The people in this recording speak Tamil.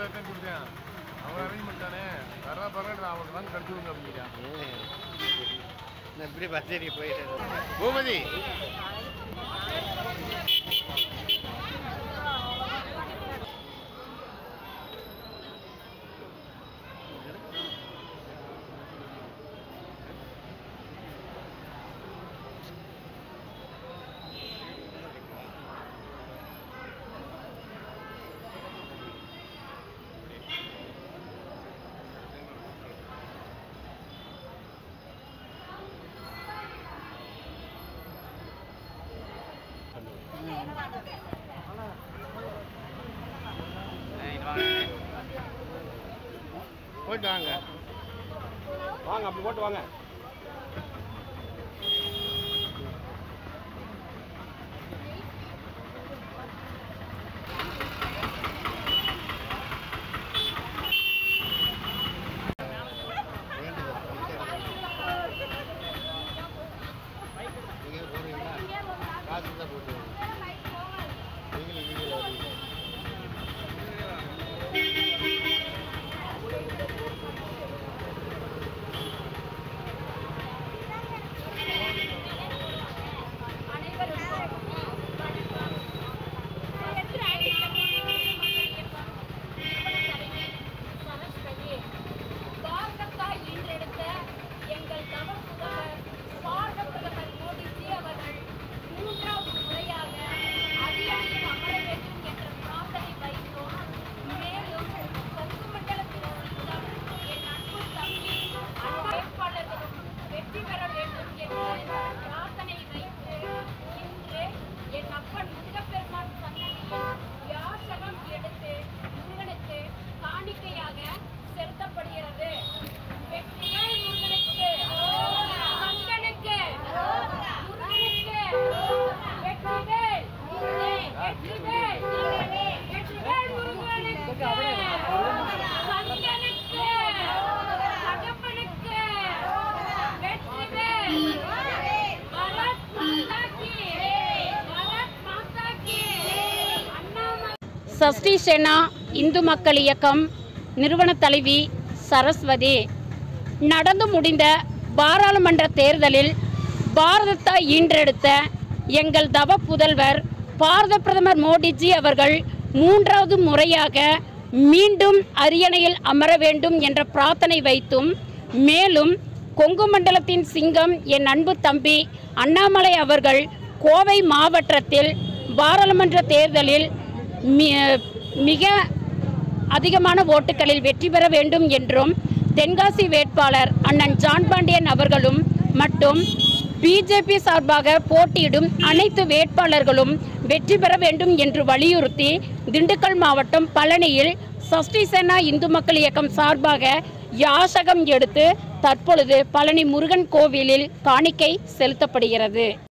தான் கொடுத்தேன் அவன் அரேஞ்ச் பண்ணிட்டானே வர்றா பாருங்க நான் அவனுக்கு தான் கடிச்சு விடுங்க அப்படிங்கிறான் நான் இப்படி பச்சேரி போயிட்டேன் பூமதி போயிட்டு வாங்க வாங்க அப்படி போட்டு வாங்க நீங்க போறீங்களா காசு தான் போட்டு நீங்களும் நீங்களும் வரீங்க பாரதத்தாய் ஈன்றெடுத்த எங்கள் தவ புதல்வர் பாரத பிரதமர் மோடிஜி அவர்கள் மூன்றாவது முறையாக அரியணையில் அமர வேண்டும் என்ற பிரார்த்தனை வைத்தோம் மேலும் கொங்கு மண்டலத்தில் சிங்கம் என் அன்பு தம்பி அன்பு வேட்பாளர்களும் வெற்றி பெற வேண்டும் என்று பிரார்த்தனை வைத்து இன்று என் அப்பன் முருகப்பெருமான் சன்னதியில் யாசகம் எடுத்து முருகனுக்கு காணிக்கையாக செலுத்தப்படுகிறது வெற்றிகள் முருகனுக்கு மங்கனுக்கு முருகனுக்கு வெற்றிவேல் வெற்றிவேல் வெற்றிவேல் முருகனுக்கு மங்கனுக்கு தகப்பனுக்கு வெற்றிவேல் பரத் மாதா கி பரத் மாதா கி அண்ணாமலை சஷ்டி சேனா இந்து மக்கள் இயக்கம் நிறுவன தலைவி சரஸ்வதி நடந்து முடிந்த பாராளுமன்ற தேர்தலில் பாரதத்தை ஈன்றெடுத்த எங்கள் தவ புதல்வர் பாரத பிரதமர் மோடிஜி அவர்கள் மூன்றாவது முறையாக மீண்டும் அரியணையில் அமர வேண்டும் என்ற பிரார்த்தனை வைத்தும் மேலும் கொங்கு மண்டலத்தின் சிங்கம் என் அன்பு தம்பி அண்ணாமலை அவர்கள் கோவை மாவட்டத்தில் பாராளுமன்ற தேர்தலில் மி- மிக அதிகமான ஓட்டுகளில் வெற்றி பெற வேண்டும் என்றும் தென்காசி வேட்பாளர் அண்ணன் ஜான் பாண்டியன் அவர்களும் மற்றும் பிஜேபி சார்பாக போட்டியிடும் அனைத்து வேட்பாளர்களும் வெற்றி பெற வேண்டும் என்று வலியுறுத்தி திண்டுக்கல் மாவட்டம் பழனியில் சஷ்டி சேனா இந்து மக்கள் இயக்கம் சார்பாக யாசகம் எடுத்து தற்பொழுது பழனி முருகன் கோவிலில் காணிக்கை செலுத்தப்படுகிறது